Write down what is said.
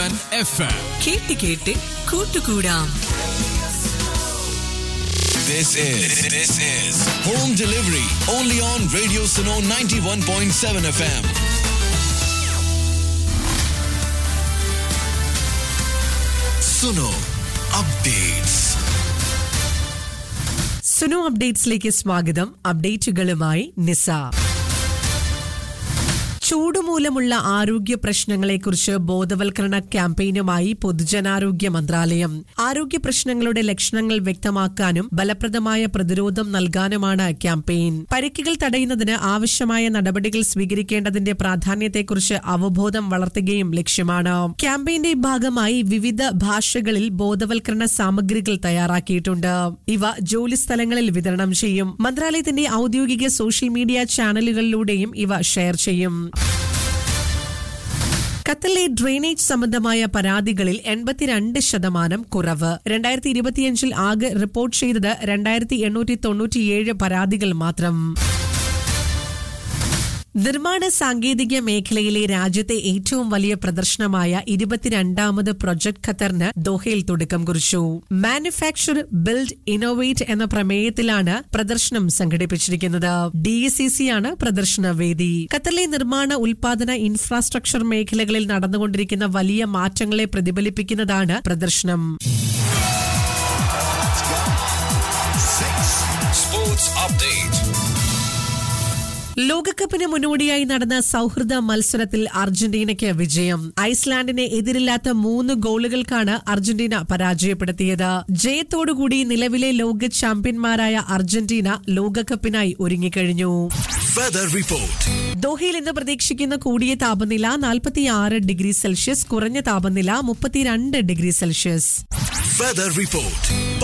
Seven F M കേട്ട് കേട്ട് കൂട്ടുകൂടാം This is this is home delivery only on Radio Suno 91.7 FM. Suno updates. Sunu അപ്ഡേറ്റ്സിലേക്ക് സ്വാഗതം അപ്ഡേറ്റുകളുമായി നിസ ചൂടുമൂലമുള്ള ആരോഗ്യ പ്രശ്നങ്ങളെക്കുറിച്ച് ബോധവൽക്കരണ ക്യാമ്പയിനുമായി പൊതുജനാരോഗ്യ മന്ത്രാലയം ആരോഗ്യ പ്രശ്നങ്ങളുടെ ലക്ഷണങ്ങൾ വ്യക്തമാക്കാനും ഫലപ്രദമായ പ്രതിരോധം നൽകാനുമാണ് ക്യാമ്പയിൻ പരിക്കുകൾ തടയുന്നതിന് ആവശ്യമായ നടപടികൾ സ്വീകരിക്കേണ്ടതിന്റെ പ്രാധാന്യത്തെക്കുറിച്ച് അവബോധം വളർത്തുകയും ലക്ഷ്യമാണ് ക്യാമ്പയിന്റെ ഭാഗമായി വിവിധ ഭാഷകളിൽ ബോധവൽക്കരണ സാമഗ്രികൾ തയ്യാറാക്കിയിട്ടുണ്ട് ഇവ ജോലി സ്ഥലങ്ങളിൽ വിതരണം ചെയ്യും മന്ത്രാലയത്തിന്റെ ഔദ്യോഗിക സോഷ്യൽ മീഡിയ ചാനലുകളിലൂടെയും ഇവ ഷെയർ ചെയ്യും ഖത്തറിലെ ഡ്രെയിനേജ് സംബന്ധമായ പരാതികളിൽ എൺപത്തിരണ്ട് ശതമാനം കുറവ് രണ്ടായിരത്തി ഇരുപത്തിയഞ്ചിൽ ആകെ റിപ്പോർട്ട് ചെയ്തത് രണ്ടായിരത്തി എണ്ണൂറ്റി തൊണ്ണൂറ്റിയേഴ് പരാതികൾ മാത്രം നിർമ്മാണ സാങ്കേതിക മേഖലയിലെ രാജ്യത്തെ ഏറ്റവും വലിയ പ്രദർശനമായ ഇരുപത്തിരണ്ടാമത് പ്രൊജക്ട് ഖത്തറിന് ദോഹയിൽ തുടക്കം കുറിച്ചു മാനുഫാക്ചർ ബിൽഡ് ഇന്നോവേറ്റ് എന്ന പ്രമേയത്തിലാണ് പ്രദർശനം സംഘടിപ്പിച്ചിരിക്കുന്നത് ഡി എസ് സി സി ആണ് പ്രദർശന വേദി ഖത്തറിലെ നിർമ്മാണ ഉൽപാദന ഇൻഫ്രാസ്ട്രക്ചർ മേഖലകളിൽ നടന്നുകൊണ്ടിരിക്കുന്ന വലിയ മാറ്റങ്ങളെ പ്രതിഫലിപ്പിക്കുന്നതാണ് പ്രദർശനം Sports update. ലോകകപ്പിന് മുന്നോടിയായി നടന്ന സൗഹൃദ മത്സരത്തിൽ അർജന്റീനയ്ക്ക് വിജയം ഐസ്ലാൻഡിനെ എതിരില്ലാത്ത മൂന്ന് ഗോളുകൾക്കാണ് അർജന്റീന പരാജയപ്പെടുത്തിയത് ജയത്തോടുകൂടി നിലവിലെ ലോക ചാമ്പ്യന്മാരായ അർജന്റീന ലോകകപ്പിനായി ഒരുങ്ങിക്കഴിഞ്ഞു Weather report. ദോഹയിൽ ഇന്ന് പ്രതീക്ഷിക്കുന്ന കൂടിയ താപനില 46 ഡിഗ്രി സെൽഷ്യസ് കുറഞ്ഞ താപനില മുപ്പത്തിരണ്ട് ഡിഗ്രി സെൽഷ്യസ് Weather report.